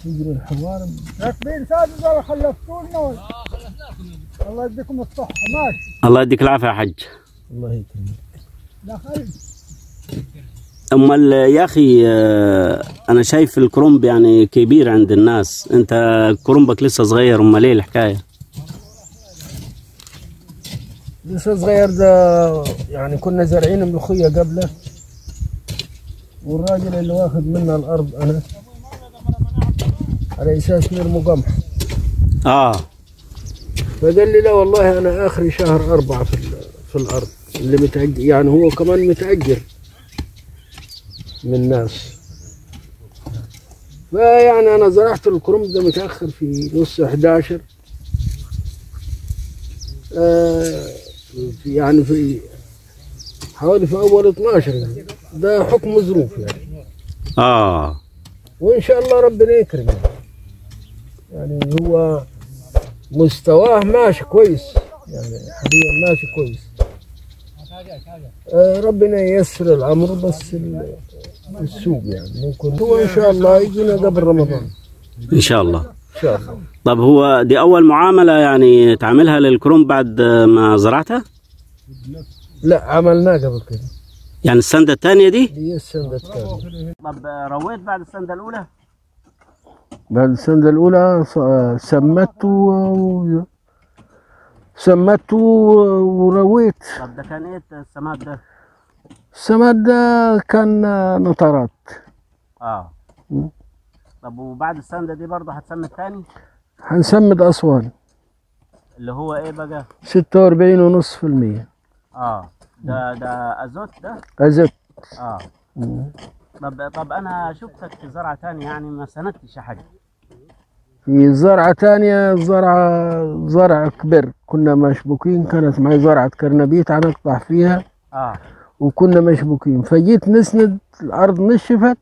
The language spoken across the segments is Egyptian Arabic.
يجري الحوار راكبين سادس ولا خلفتونا ولا الله يديكم الصحة ماشي الله يديك العافيه يا حج الله يكرمك دخل امال يا اخي آه، انا شايف الكرنب يعني كبير عند الناس انت كرنبك لسه صغير امال ايه الحكايه لسه صغير ده يعني كنا زارعين ملوخية قبله والراجل اللي واخد منا الأرض أنا على أساس نرمو قمح اه فقال لي لا والله أنا آخري شهر أربعة في, ال- في الأرض اللي متأجر يعني هو كمان متأجر من الناس فيعني أنا زرعت الكرنب ده متأخر في نص 11 آه في يعني في حوالي في أول 12 يعني ده حكم ظروف يعني اه وإن شاء الله ربنا يكرم يعني هو مستواه ماشي كويس يعني حاليا ماشي كويس آه ربنا ييسر الأمر بس ال- السوق يعني ممكن هو إن شاء الله يجينا قبل رمضان ان شاء الله إن شاء الله طب هو دي اول معامله يعني تعملها للكرنب بعد ما زرعتها لا عملناه قبل كده يعني السنده الثانيه دي دي السنة الثانية طب رويت بعد السنده الاولى بعد السنة الأولى ص- سمته و- سمته ورويت طب ده كان ايه السماد ده السماد ده كان نطرات اه مم. طب وبعد السنده دي برضه هتسمي الثاني هنسمد أسوان اللي هو ايه بقى ستة وأربعين ونص في المية اه ده ده ازوت ده أزت اه طب طب انا شفتك في زرعه ثانيه يعني ما سندتش يا حاج في زرعة تانية زرعة زرع كبر كنا مشبوكين كانت معي زرعة كرنبيت هنقطع فيها اه وكنا مشبوكين فجيت نسند الأرض نشفت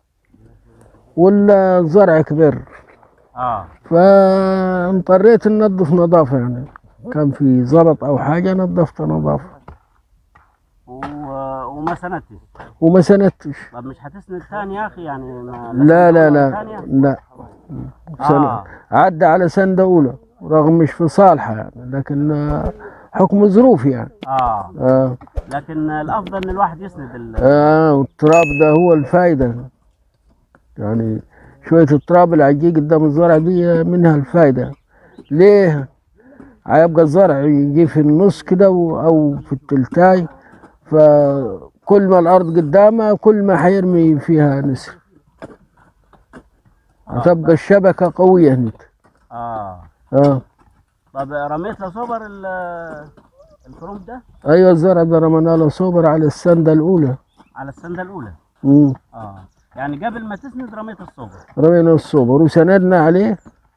ولا زرع كبر اه فاضطريت ننظف نظافة يعني كان في زلط أو حاجة نظفت نظافة و... وما سندتش وما سندتش طب مش هتسند ثاني يا اخي يعني ما لا لا سند لا ثانية؟ لا سنة آه. عدى على سنة أولى رغم مش في صالحة يعني لكن آه، حكم ظروف يعني اه آه. لكن الافضل ان الواحد يسند ال... آه والتراب ده هو الفايدة يعني شوية التراب اللي هيجي قدام الزرع دي منها الفايدة ليه؟ هيبقى الزرع يجي في النص كده و- أو في التلتاي فكل ما الأرض قدامها كل ما حيرمي فيها نسر هتبقى الشبكة قوية هناك اه اه طب رميت لصبر ال... الكروم ده ايوه الزرع ده رمينا له صبر على السندة الأولى على السنده الاولى مم. اه يعني قبل ما تسند رميت الصبر رمينا الصبر وسندنا عليه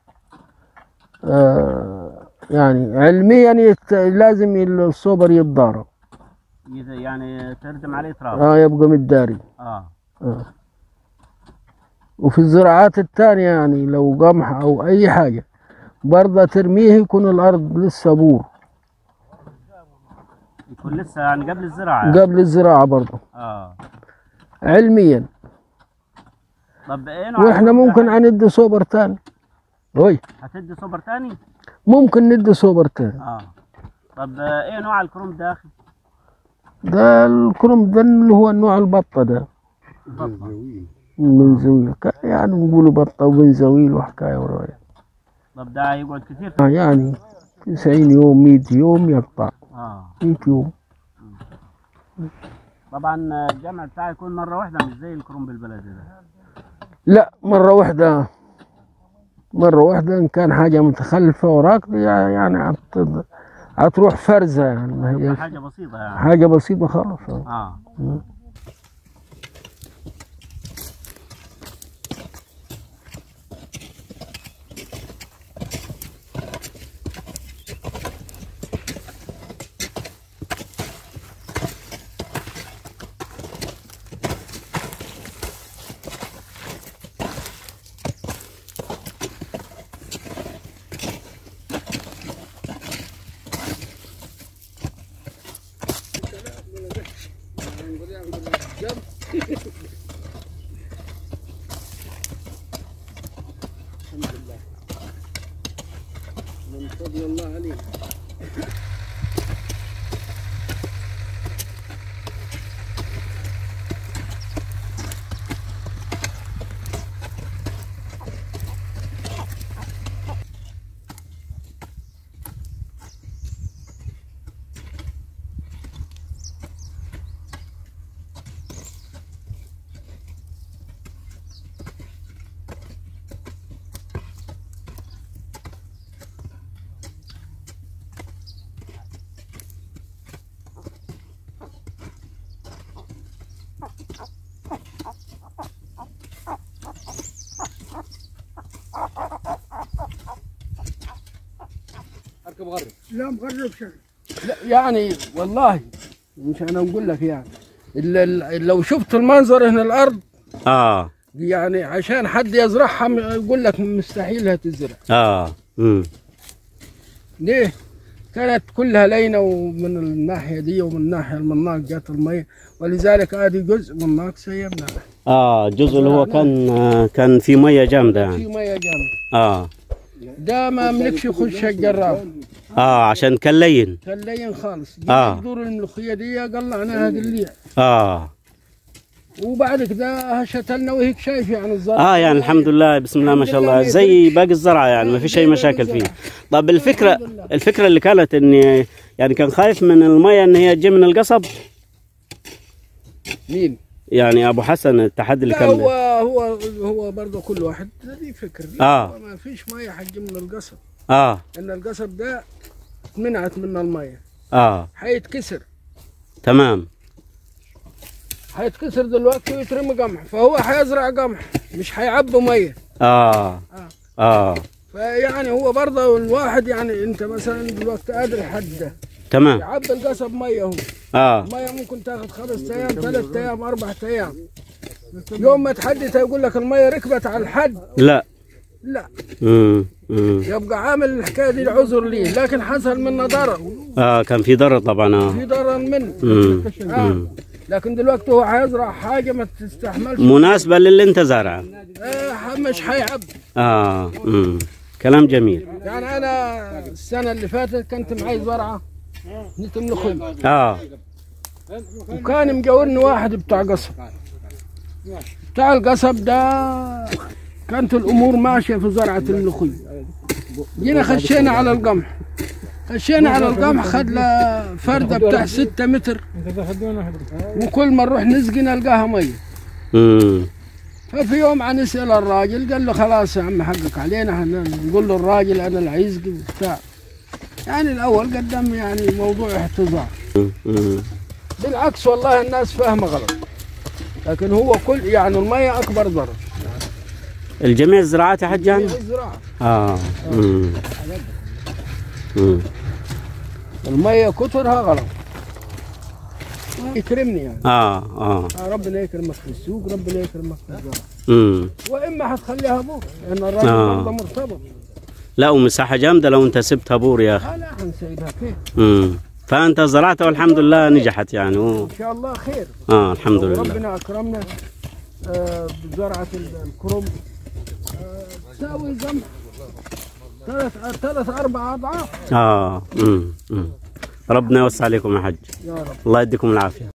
آه يعني علميا يت... لازم الصبر يتضارب يز- يعني تردم عليه تراب اه يبقى متداري اه آه. وفي الزراعات التانية يعني لو قمح أو أي حاجة برضه ترميه يكون الأرض لسه بور يكون لسه يعني قبل الزراعه يعني. قبل الزراعة برضه اه علميا طب ايه نوع وإحنا الكروم ده؟ ممكن هندي صبر تاني وي هتدي صبر تاني ممكن ندي صبر تاني اه طب ايه نوع الكروم ده يا اخي ده الكرم ده اللي هو النوع البطة ده بنزويل ك- يعني نقولوا بطة وبنزويل وحكاية ورواية طب ده هيقعد كتير آه يعني 90 يوم 100 يوم يقطع اه 100 يوم طبعا الجمع بتاعي يكون مره واحده مش زي الكروم بالبلدي ده لا مرة واحدة مرة واحدة إن كان حاجة متخلفة وراك دي يعني عت- هتروح فرزة يعني ما هي حاجه بسيطه يعني حاجة بسيطة خالص آه. اه الحمد لله من فضل الله عليك اركب غرب لا مغرب شيء لا يعني والله مش انا اقول لك يعني إلا ال- لو شفت المنظر هنا الارض اه يعني عشان حد يزرعها م- يقول لك مستحيل هتزرع اه امم ليه؟ كانت كلها لينه ومن الناحيه دي ومن الناحيه المناق جات الميه ولذلك ادي جزء مناق سيبنا اه الجزء اللي هو كان آه كان في ميه جامده يعني في ميه جامد اه ده ما ملكش يخش الجراب اه عشان كان لين كان لين خالص آه. الدور الملوخيه دي قلعناها قليع اه وبعد كده شتلنا وهيك شايف يعني الزرع اه يعني الحمد لله بسم الله ما شاء الله الحمد لله زي باقي الزرعه يعني ما فيش اي مشاكل فيه طب الفكره الحمد لله. الفكره اللي كانت اني يعني كان خايف من الميه ان هي تجي من القصب مين؟ يعني ابو حسن التحدي اللي لا كان هو هو هو برضه كل واحد ليه فكر لا، آه. هو ما فيش ميه حتجي من القصب اه ان القصب ده منعت منه الميه اه حيتكسر تمام حيتكسر دلوقتي ويترمي قمح فهو حيزرع قمح مش حيعبي ميه اه اه فيعني هو برضه الواحد يعني انت مثلا دلوقتي قادر حد ده تمام يعبي القصب ميه هو اه الميه ممكن تاخد خمس ايام ثلاث ايام اربع ايام يوم ما تحدث يقول لك الميه ركبت على الحد لا لا امم امم يبقى عامل الحكايه دي العذر ليه لكن حصل منه ضرر اه كان في ضرر طبعا اه في ضرر منه امم آه. لكن دلوقتي هو حيزرع حاجه ما تستحملش مناسبه للي انت زارعه آه مش حيعب اه امم كلام جميل يعني انا السنه اللي فاتت كنت معي زرعه نت ملوخيه اه وكان مجاورني واحد بتاع قصب بتاع القصب ده كانت الامور ماشيه في زرعه الملوخيه جينا خشينا على القمح خشينا على القمح خد له فرده بتاع ستة متر وكل ما نروح نسقي نلقاها ميه امم ففي يوم عن نسال الراجل قال له خلاص يا عم حقك علينا احنا نقول له الراجل انا اللي عايزقي وبتاع يعني الاول قدم يعني موضوع احتضار امم بالعكس والله الناس فاهمه غلط لكن هو كل يعني الميه اكبر ضرر الجميع الزراعات يا حجان الزراعه اه امم امم الميه كترها غلط يكرمني يعني اه اه آه، ربنا يكرمك في السوق ربنا يكرمك في الزراعه امم واما حتخليها بوك لان الراجل آه. برضه مرتبط لا ومساحه جامده لو انت سبتها بور يا اخي انا حنسيبها كيف امم فانت زرعتها والحمد لله نجحت يعني و... ان شاء الله خير اه الحمد لله ربنا اكرمنا آه، بزرعه ال- الكرنب آه، تساوي قمح ثلاث ثلاث اربع اضعاف اه امم أمم. ربنا يوسع عليكم يا حج يا رب الله يديكم العافيه